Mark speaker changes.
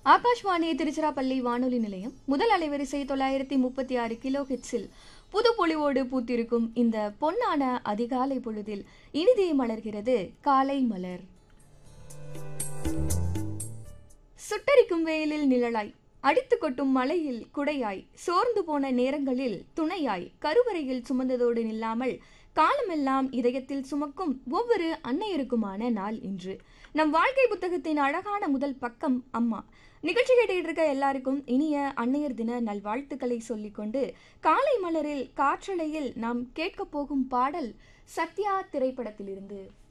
Speaker 1: ஆகாஷ்வாணி திருச்சிராப்பள்ளி வானொலி நிலையம் முதல் அலைவரிசை தொள்ளாயிரத்தி முப்பத்தி ஆறு கிலோ ஹெட்ஸில் புது பொலிவோடு பூத்திருக்கும் இந்த பொன்னான அதிகாலை பொழுதில் இனிதே மலர்கிறது காலை மலர் சுட்டரிக்கும் வெயிலில் நிழலாய் அடித்து கொட்டும் மலையில் குடையாய் சோர்ந்து போன நேரங்களில் துணையாய் கருவறையில் சுமந்ததோடு நில்லாமல் காலமெல்லாம் இதயத்தில் சுமக்கும் ஒவ்வொரு அன்னையருக்குமான நாள் இன்று நம் வாழ்க்கை புத்தகத்தின் அழகான முதல் பக்கம் அம்மா நிகழ்ச்சி கேட்டுக்கிட்டு இருக்க எல்லாருக்கும் இனிய அன்னையர் தின நல்வாழ்த்துக்களை சொல்லிக்கொண்டு காலை மலரில் காற்றலையில் நாம் கேட்கப் போகும் பாடல் சத்யா திரைப்படத்திலிருந்து